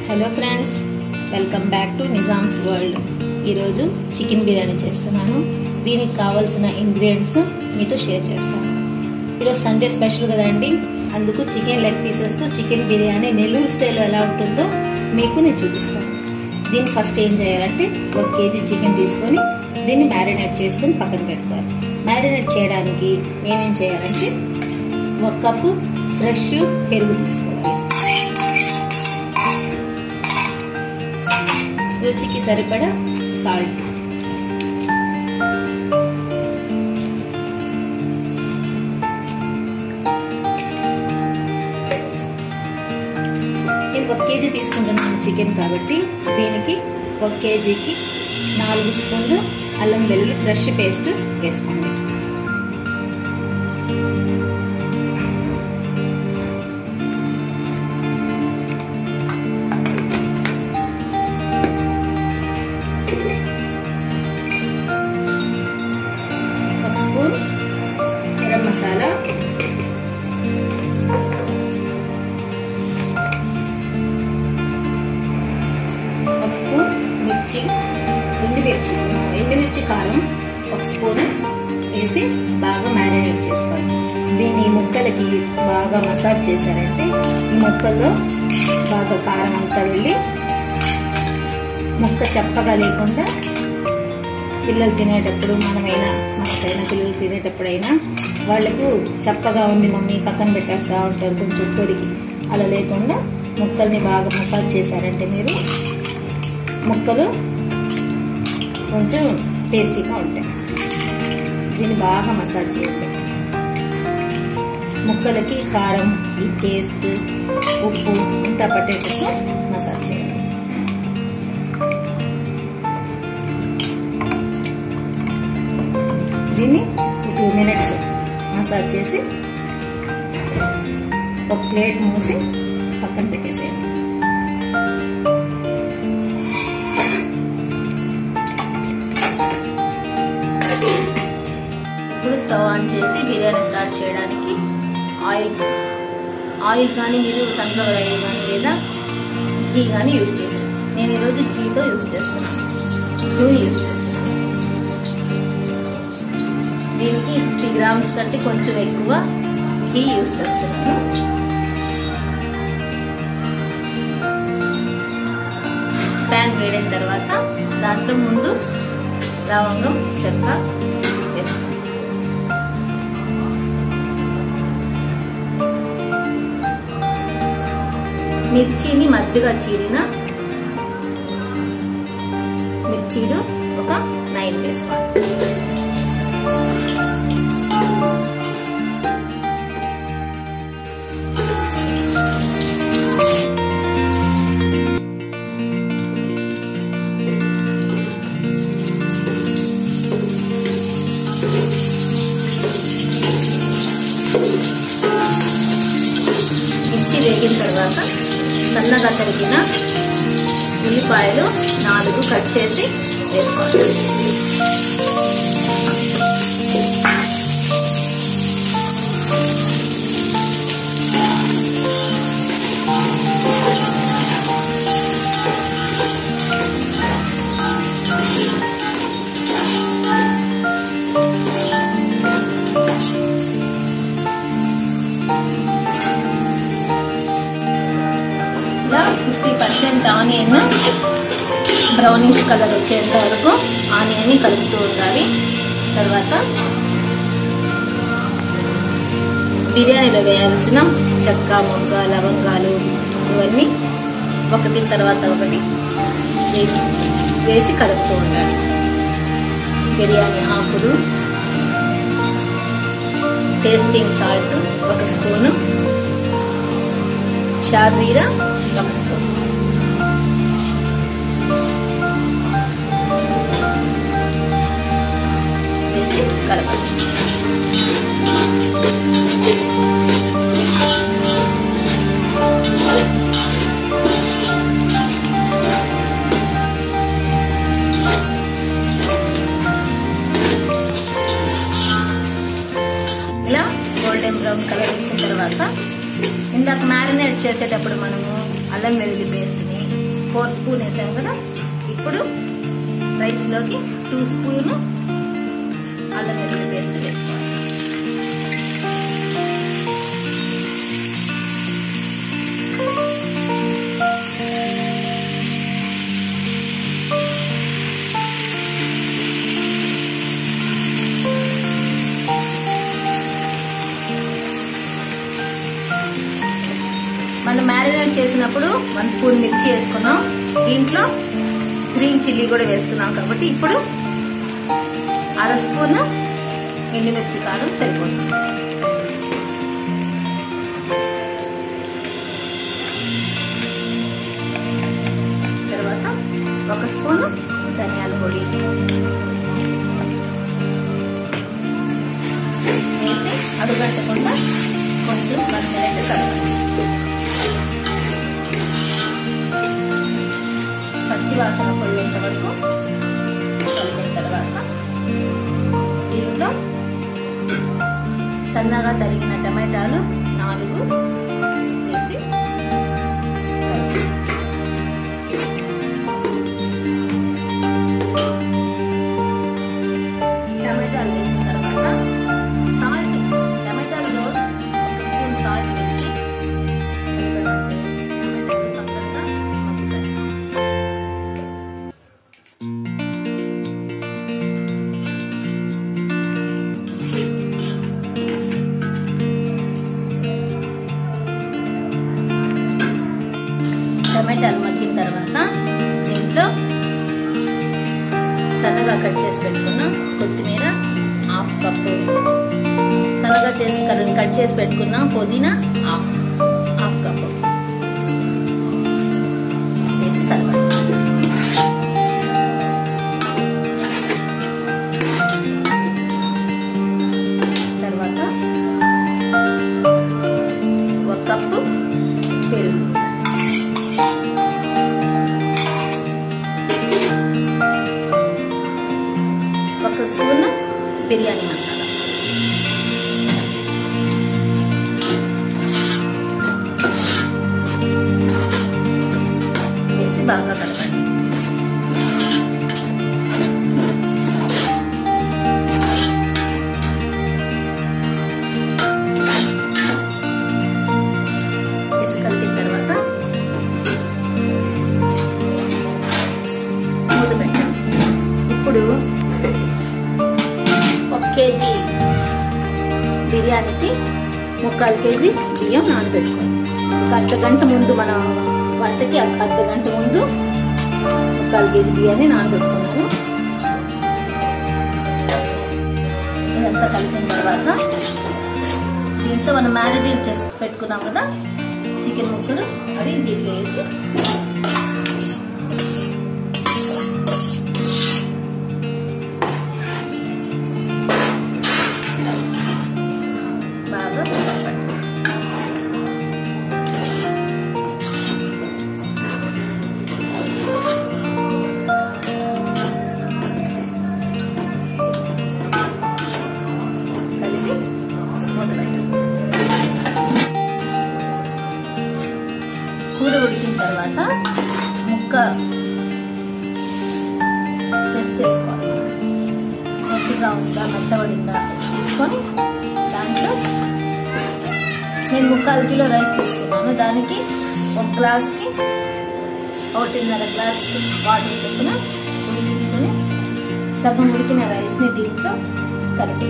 hello friends welcome back to Nizam's world ఈరోజు chicken biryani చేస్తున్నాను దీనికి కావాల్సిన ఇంగ్రీడియంట్స్ మీతో షేర్ చేస్తాను ఈరోజు సండే స్పెషల్ కదండి అందుకు చికెన్ లెగ్ పీసెస్తో చికెన్ బిర్యానీ నెల్లూరు స్టైల్లో ఎలా ఉంటుందో మీకు నేను చూపిస్తాను దీన్ని ఫస్ట్ ఏం చేయాలంటే ఒక కేజీ చికెన్ తీసుకొని దీన్ని మ్యారినేట్ చేసుకొని పక్కన పెట్టుకోవాలి మ్యారినేట్ చేయడానికి ఏమేం చేయాలంటే ఒక కప్పు ఫ్రెష్ పెరుగు తీసుకోవాలి రుచికి సరిపడా సాల్ట్ నేను ఒక కేజీ తీసుకుంటున్నాను చికెన్ కాబట్టి దీనికి ఒక కేజీకి నాలుగు స్పూన్లు అల్లం వెల్లుల్లి ఫ్రెష్ పేస్ట్ వేసుకోండి ఒక స్పూన్ గరం మసాలా ఒక స్పూన్ మిర్చి ఎండుమిర్చి ఎండుమిర్చి కారం ఒక స్పూన్ వేసి బాగా మ్యారినేట్ చేసుకోవాలి దీన్ని ముక్కలకి బాగా మసాజ్ చేశారంటే ఈ ముక్కల్లో బాగా కారం అంతా వెళ్ళి ముక్క చప్పగా లేకుండా పిల్లలు తినేటప్పుడు మనమైనా మనకైనా పిల్లలు తినేటప్పుడైనా వాళ్ళకు చప్పగా ఉంది మమ్మీ పక్కన పెట్టేస్తూ ఉంటారు కొంచెం కొరికి అలా లేకుండా ముక్కల్ని బాగా మసాజ్ చేశారంటే మీరు ముక్కలు కొంచెం టేస్టీగా ఉంటాయి దీన్ని బాగా మసాజ్ చేయండి ముక్కలకి కారం ఈ పేస్ట్ ఉప్పు ఇంత పట్టేటట్టు మసాజ్ చేయండి దీన్ని టూ మినిట్స్ మసాజ్ చేసి ఒక ప్లేట్ మూసి పక్కన పెట్టేసేయండి ఇప్పుడు స్టవ్ ఆన్ చేసి బిర్యానీ స్టార్ట్ చేయడానికి ఆయిల్ ఆయిల్ కానీ మీరు సన్ఫ్లవర్ ఆయిల్ కానీ లేదా ఘీ కానీ యూజ్ చేయొచ్చు నేను ఈరోజు ఘీతో యూజ్ చేస్తున్నాను ఘీ యూజ్ చేస్తున్నాను దీనికి ఫిఫ్టీ గ్రామ్స్ కంటే కొంచెం ఎక్కువ ఘీ యూజ్ చేస్తున్నాను ప్యాన్ వేడిన తర్వాత దాంట్లో ముందు లవంగం చెక్క వేస్తాను మిర్చిని మధ్యగా చీరిన మిర్చీలు ఒక నైన్ వేసుకోవాలి మిర్చి వేగిన తర్వాత సన్నగా తరిగిన ఉల్లిపాయలు నాలుగు కట్ చేసి వేసుకోవాలి ఇలా fifty percent onion brownish colour వచ్చేంత వరకు ఆనియన్ని కలుపుతూ ఉండాలి తర్వాత బిర్యానీలో వేయాల్సిన చెక్క మొగ్గ లవంగాలు ఇవన్నీ ఒకటి తర్వాత ఒకటి వేసి వేసి కలుపుతూ ఉండాలి బిర్యానీ ఆకులు టేస్టింగ్ సాల్ట్ ఒక స్పూను షాజీరా ఒక స్పూన్ వేసి కలపాలి ఇలా గోల్డెన్ బ్రౌన్ కలర్ వచ్చిన తర్వాత ఇందాక మ్యారినేట్ చేసేటప్పుడు మనము అల్లం వెల్లుల్లి పేస్ట్ని ఫోర్ స్పూన్ వేసాం కదా ఇప్పుడు రైస్లోకి టూ స్పూన్ అల్లం వెల్లుల్లి పేస్ట్ వేసుకోవాలి మనం మ్యారినేట్ చేసినప్పుడు వన్ స్పూన్ మిర్చి వేసుకున్నాం దీంట్లో గ్రీన్ చిల్లీ కూడా వేసుకున్నాం కాబట్టి ఇప్పుడు అర స్పూన్ ఎండుమిర్చి కారం సరిపోతుంది తర్వాత ఒక స్పూను ధనియాల పొడి వేసి అడుగట్టకుండా కొంచెం వన్ మినిట్ కలపాలి పచ్చి వాసన పోయేంత వరకు కలిపిన తర్వాత దీంట్లో సన్నగా తరిగిన టమాటాలు నాలుగు వేసి కలిపి టమాటాలు వేసిన తర్వాత సాల్ట్ టమాటాలలో ఒక స్పూన్ సాల్ట్ వేసి కలిపామంటే టమాటాలు తొందరగా మగ్గుతాయి టమాటాలు మగ్గిన తర్వాత దీంట్లో సన్నగా కట్ చేసి పెట్టుకున్న కొత్తిమీర హాఫ్ కప్పు సన్నగా చేసి కట్ చేసి పెట్టుకున్న పుదీనా హాఫ్ హాఫ్ కప్పు వేసి కలపాలి తర్వాత ఒక కప్పు పెరుగు ఒక స్పూన్ బిర్యానీ మసాలా వేసి బాగా కలపండి వేసి కలిపిన తర్వాత మూత పెట్టండి ఇప్పుడు ఒక కేజీ బిర్యానీకి ముక్కాలు కేజీ బియ్యం నానబెట్టుకోవాలి ఒక అర్ధ గంట ముందు మన వంటకి అర్ధ అర్ధ గంట ముందు ముక్కాలు కేజీ బియ్యాన్ని నానబెట్టుకున్నాను ఇదంతా కలిపిన తర్వాత దీంట్లో మనం మ్యారినేట్ చేసి పెట్టుకున్నాం కదా చికెన్ ముక్కలు అవి దీంట్లో వేసి బాగా కలపండి కలిపి మూత పెట్టండి కూర ఉడికిన తర్వాత ముక్క టెస్ట్ చేసుకోవాలి గట్టిగా ఉందా మెత్తబడిందా చూసుకొని దాంట్లో నేను ముక్కాలు కిలో రైస్ తీసుకున్నాను దానికి ఒక గ్లాస్కి ఒకటిన్నర గ్లాస్ వాటర్ చొప్పున ఉడికించుకొని సగం ఉడికిన రైస్ని దీంట్లో కలిపి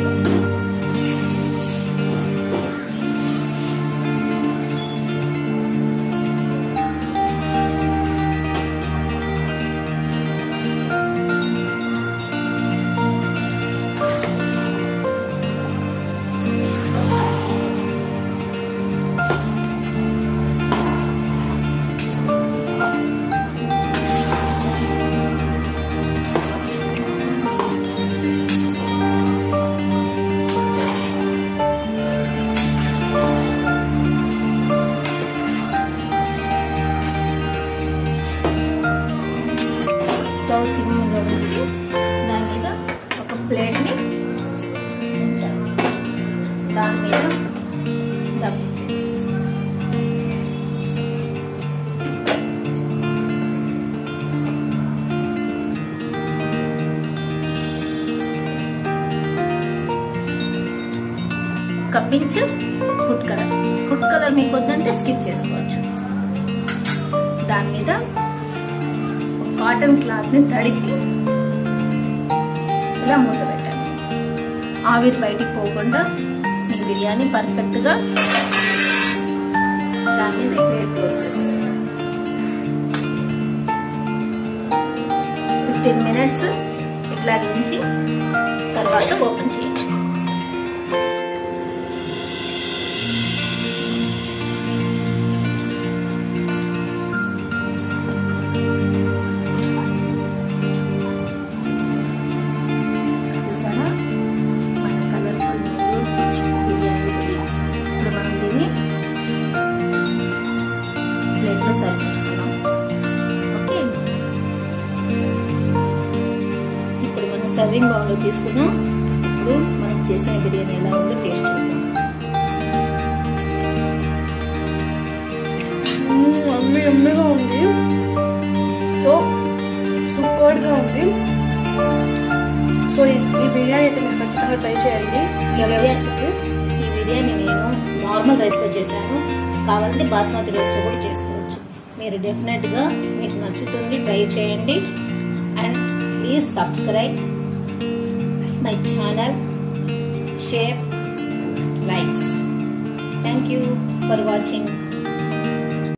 స్టవ్ సిమ్లో ఉంచి దాని మీద ఒక ప్లేట్ని ఉంచాలి దాని మీద దమ్ ఒక్క pinch food colour food colour మీకు వద్దంటే స్కిప్ చేసుకోవచ్చు దాని మీద కాటన్ క్లాత్ని తడిపి ఇలా మూత పెట్టండి ఆవిరి బయటికి పోకుండా మీ బిర్యానీ పర్ఫెక్ట్గా దాని మీద ప్లేట్ క్లోజ్ చేసేసుకోండి ఫిఫ్టీన్ మినిట్స్ ఇట్లాగే ఉంచి తర్వాత ఓపెన్ చేయండి చూసారా మన కలర్ఫుల్ బిర్యానీ రెడీ ఇప్పుడు మనం దీన్ని ప్లేట్లో సర్వ్ చేసుకున్నాం ఓకే ఇప్పుడు మనం సర్వింగ్ బౌల్లో తీసుకున్నాం ఇప్పుడు మనం చేసిన బిర్యానీ ఎలా ఉందో టేస్ట్ చూద్దాం అమ్మి అమ్మిగా ఉంది సో సూపర్గా ఉంది సో ఈ ఈ బిర్యానీ అయితే మీరు ఖచ్చితంగా ట్రై చేయండి ఈ ఎలా బిర్యానీ వస్తుంది ఈ బిర్యానీ నేను నార్మల్ రైస్తో చేశాను కావాలంటే బాస్మతి రైస్తో కూడా చేసుకోవచ్చు మీరు డెఫినెట్గా మీకు నచ్చుతుంది ట్రై చేయండి and please subscribe my channel share likes thank you for watching